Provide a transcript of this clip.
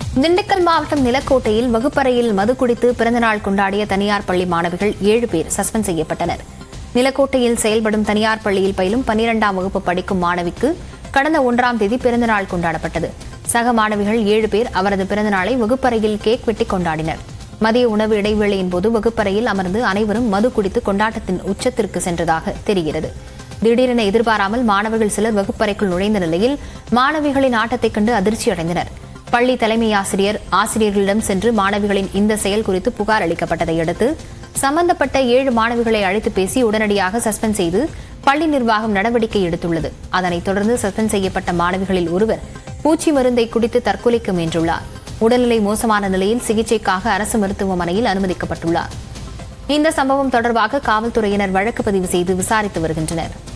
திண்டுக்கல் மாவட்டம் நிலக்கோட்டையில் வகுப்பறையில் மது குடித்து பிறந்தநாள் கொண்டாடிய தனியார் பள்ளி மாணவிகள் ஏழு பேர் சஸ்பெண்ட் செய்யப்பட்டனர் நிலக்கோட்டையில் செயல்படும் தனியார் பள்ளியில் பயிலும் பனிரெண்டாம் வகுப்பு படிக்கும் மாணவிக்கு கடந்த ஒன்றாம் தேதி பிறந்தநாள் கொண்டாடப்பட்டது சக மாணவிகள் ஏழு பேர் அவரது பிறந்தநாளை வகுப்பறையில் கேக் வெட்டி கொண்டாடினர் மதிய உணவு இடைவேளையின் போது வகுப்பறையில் அமர்ந்து அனைவரும் மது குடித்து கொண்டாட்டத்தின் உச்சத்திற்கு சென்றதாக தெரிகிறது திடீரென எதிர்பாராமல் மாணவர்கள் சிலர் வகுப்பறைக்குள் நுழைந்த நிலையில் மாணவிகளின் ஆட்டத்தைக் கண்டு அதிர்ச்சியடைந்தனர் பள்ளி தலைமை ஆசிரியர் ஆசிரியர்களிடம் சென்று மாணவிகளின் இந்த செயல் குறித்து புகார் அளிக்கப்பட்டதை அடுத்து சம்பந்தப்பட்ட ஏழு மாணவிகளை அழைத்து பேசி உடனடியாக சஸ்பெண்ட் செய்து பள்ளி நிர்வாகம் நடவடிக்கை எடுத்துள்ளது அதனைத் தொடர்ந்து சஸ்பெண்ட் செய்யப்பட்ட மாணவிகளில் ஒருவர் பூச்சி மருந்தை குடித்து தற்கொலைக்கு முயன்றுள்ளார் உடல்நிலை மோசமான நிலையில் சிகிச்சைக்காக அரசு மருத்துவமனையில் அனுமதிக்கப்பட்டுள்ளார் இந்த சம்பவம் தொடர்பாக காவல்துறையினர் வழக்கு பதிவு செய்து விசாரித்து வருகின்றனர்